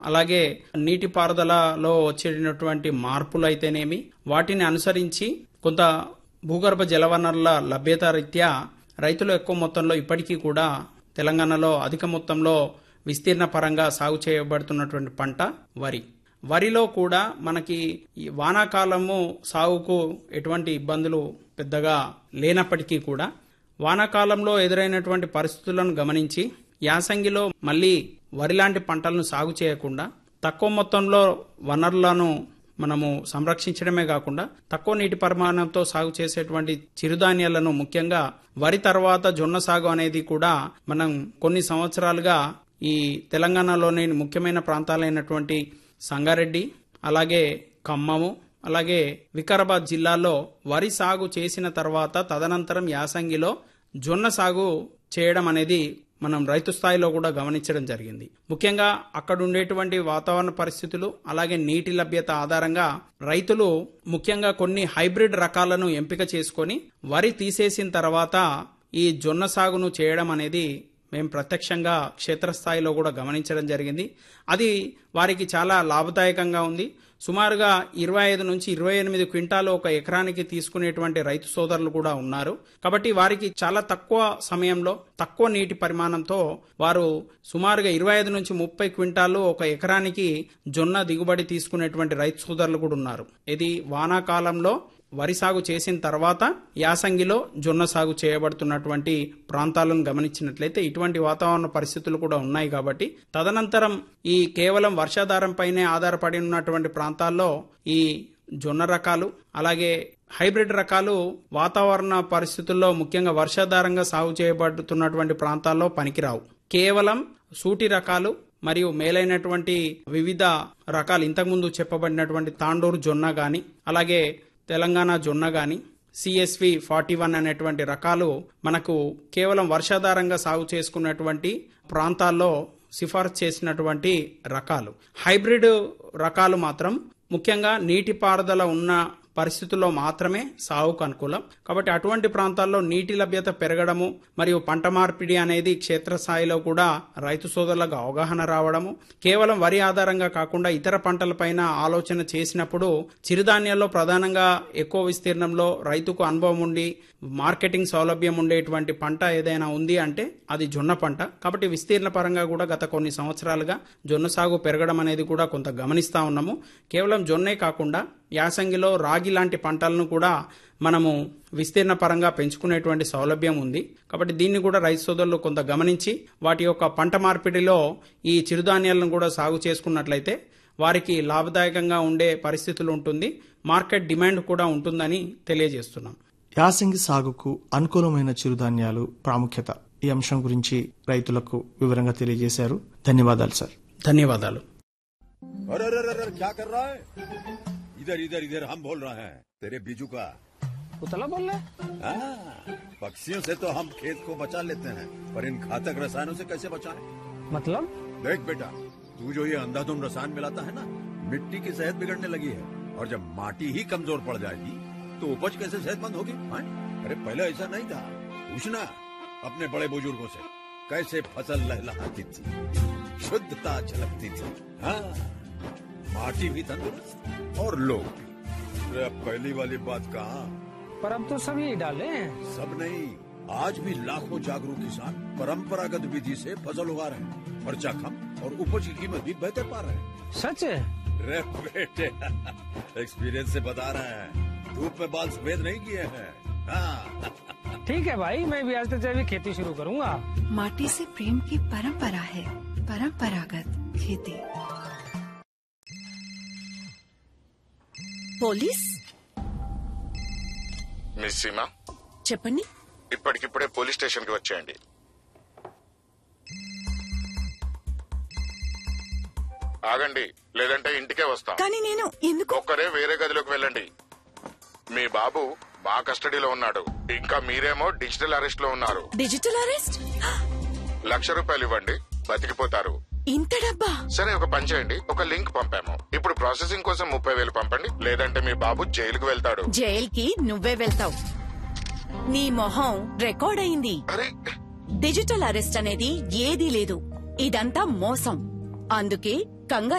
అలాగే నీటిపారుదలలో వచ్చేటటువంటి మార్పులు అయితేనేమి వాటిని అనుసరించి కొంత భూగర్భ జలవనరుల లభ్యత రీత్యా రైతులు ఎక్కువ మొత్తంలో ఇప్పటికీ కూడా తెలంగాణలో అధిక మొత్తంలో విస్తీర్ణ పరంగా సాగు చేయబడుతున్నటువంటి పంట వరి వరిలో కూడా మనకి ఈ వానాకాలము సాగుకు ఎటువంటి ఇబ్బందులు పెద్దగా లేనప్పటికీ కూడా వానాకాలంలో ఎదురైనటువంటి పరిస్థితులను గమనించి యాసంగిలో మళ్ళీ వరి లాంటి పంటలను సాగు చేయకుండా తక్కువ మొత్తంలో వనరులను మనము సంరక్షించడమే కాకుండా తక్కువ నీటి పరిమాణంతో సాగు చేసేటువంటి చిరుధాన్యాలను ముఖ్యంగా వరి తర్వాత జొన్న సాగు అనేది కూడా మనం కొన్ని సంవత్సరాలుగా ఈ తెలంగాణలోని ముఖ్యమైన ప్రాంతాలైనటువంటి సంగారెడ్డి అలాగే ఖమ్మము అలాగే వికారాబాద్ జిల్లాలో వరి సాగు చేసిన తర్వాత తదనంతరం యాసంగిలో జొన్న సాగు చేయడం అనేది మనం రైతు స్థాయిలో కూడా గమనించడం జరిగింది ముఖ్యంగా అక్కడ ఉండేటువంటి వాతావరణ పరిస్థితులు అలాగే నీటి లభ్యత ఆధారంగా రైతులు ముఖ్యంగా కొన్ని హైబ్రిడ్ రకాలను ఎంపిక చేసుకొని వరి తీసేసిన తర్వాత ఈ జొన్న సాగును చేయడం అనేది మేము ప్రత్యక్షంగా క్షేత్రస్థాయిలో కూడా గమనించడం జరిగింది అది వారికి చాలా లాభదాయకంగా ఉంది సుమారుగా ఇరవై ఐదు నుంచి ఇరవై ఎనిమిది క్వింటాలు ఒక ఎకరానికి తీసుకునేటువంటి రైతు సోదరులు కూడా ఉన్నారు కాబట్టి వారికి చాలా తక్కువ సమయంలో తక్కువ నీటి పరిమాణంతో వారు సుమారుగా ఇరవై ఐదు నుంచి ముప్పై క్వింటాలు ఒక ఎకరానికి జొన్న దిగుబడి తీసుకునేటువంటి రైతు సోదరులు కూడా ఉన్నారు ఇది వానాకాలంలో వరి సాగు చేసిన తర్వాత యాసంగిలో జొన్న సాగు చేయబడుతున్నటువంటి ప్రాంతాలను గమనించినట్లయితే ఇటువంటి వాతావరణ పరిస్థితులు కూడా ఉన్నాయి కాబట్టి తదనంతరం ఈ కేవలం వర్షాధారంపైనే ఆధారపడి ఉన్నటువంటి ప్రాంతాల్లో ఈ జొన్న రకాలు అలాగే హైబ్రిడ్ రకాలు వాతావరణ పరిస్థితుల్లో ముఖ్యంగా వర్షాధారంగా సాగు చేయబడుతున్నటువంటి ప్రాంతాల్లో పనికిరావు కేవలం సూటి రకాలు మరియు మేలైనటువంటి వివిధ రకాలు ఇంతకుముందు చెప్పబడినటువంటి తాండూరు జొన్న గాని అలాగే తెలంగాణ జొన్న గాని సిఎస్వి ఫార్టీ వన్ అనేటువంటి రకాలు మనకు కేవలం వర్షాధారంగా సాగు చేసుకున్నటువంటి ప్రాంతాల్లో సిఫార్సు చేసినటువంటి రకాలు హైబ్రిడ్ రకాలు మాత్రం ముఖ్యంగా నీటిపారుదల ఉన్న పరిస్థితుల్లో మాత్రమే సాగుకు అనుకూలం కాబట్టి అటువంటి ప్రాంతాల్లో నీటి లభ్యత పెరగడము మరియు పంట మార్పిడి అనేది క్షేత్రస్థాయిలో కూడా రైతు సోదరులకు అవగాహన రావడము కేవలం వరి ఆధారంగా కాకుండా ఇతర పంటలపైన ఆలోచన చేసినప్పుడు చిరుధాన్యాల్లో ప్రధానంగా ఎక్కువ విస్తీర్ణంలో రైతుకు అనుభవం ఉండి మార్కెటింగ్ సౌలభ్యం ఉండేటువంటి పంట ఏదైనా ఉంది అంటే అది జొన్న పంట కాబట్టి విస్తీర్ణ పరంగా కూడా గత కొన్ని సంవత్సరాలుగా జొన్న సాగు పెరగడం అనేది కూడా కొంత గమనిస్తా ఉన్నాము కేవలం జొన్నే కాకుండా యాసంగిలో రాగి లాంటి పంటలను కూడా మనము విస్తీర్ణ పరంగా పెంచుకునేటువంటి సౌలభ్యం ఉంది కాబట్టి దీన్ని కూడా రైతు సోదరులు కొంత గమనించి వాటి యొక్క పంట మార్పిడిలో ఈ చిరుధాన్యాలను కూడా సాగు చేసుకున్నట్లయితే వారికి లాభదాయకంగా ఉండే పరిస్థితులు ఉంటుంది మార్కెట్ డిమాండ్ కూడా ఉంటుందని తెలియజేస్తున్నాం యాసంగి సాగుకు అనుకూలమైన చిరుధాన్యాలు ప్రాముఖ్యత ఈ అంశం గురించి రైతులకు వివరంగా తెలియజేశారు ధన్యవాదాలు సార్ ధన్యవాదాలు अरे अरे अरे अरे, क्या कर रहा है इधर इधर इधर हम बोल रहे हैं तेरे बीजू का उतला बोल रहा है हाँ, पक्षियों से तो हम खेत को बचा लेते हैं पर इन घातक रसायनों से कैसे बचाएं? मतलब देख बेटा तू जो ये अंधाधुंध रसायन मिलाता है ना मिट्टी की सेहत बिगड़ने लगी है और जब माटी ही कमजोर पड़ जाएगी तो उपज कैसे सेहतमंद होगी हाँ? अरे पहले ऐसा नहीं था पूछना अपने बड़े बुजुर्गों से कैसे फसल लहलहाती थी शुद्धता झलकती थी हाँ माटी भी तंदुरुस्त और लोग भी अरे अब पहली वाली बात कहा पर अब तो सब यही डाले हैं सब नहीं आज भी लाखों जागरूक किसान परंपरागत विधि से फसल उगा रहे हैं खर्चा कम और उपज की कीमत भी बेहतर पा रहे हैं सच है रे बेटे एक्सपीरियंस से बता रहे हैं धूप में बाल सफेद नहीं किए हैं हाँ ठीक है भाई मैं भी आज से जैविक खेती शुरू करूंगा माटी से प्रेम की परंपरा है परंपरागत खेती పోలీస్ మిస్ సీమా చెప్పండి ఇప్పటికిప్పుడే పోలీస్ స్టేషన్ కి వచ్చేయండి ఆగండి లేదంటే ఇంటికే వస్తాం కానీ నేను ఎందుకు ఒక్కరే వేరే గదిలోకి వెళ్ళండి మీ బాబు మా కస్టడీలో ఉన్నాడు ఇంకా మీరేమో డిజిటల్ అరెస్ట్ లో ఉన్నారు డిజిటల్ అరెస్ట్ లక్ష రూపాయలు ఇవ్వండి బతికిపోతారు ఇంత డబ్బా సరే ఒక పని చేయండి ఒక లింక్ పంపాము ఇప్పుడు ప్రాసెసింగ్ కోసం ముప్పై వేలు పంపండి లేదంటే మీ బాబు జైలుకు వెళ్తాడు జైల్కి నువ్వే వెళ్తావు నీ మొహం రికార్డ్ అయింది అరే డిజిటల్ అరెస్ట్ అనేది ఏదీ లేదు ఇదంతా మోసం అందుకే కంగారు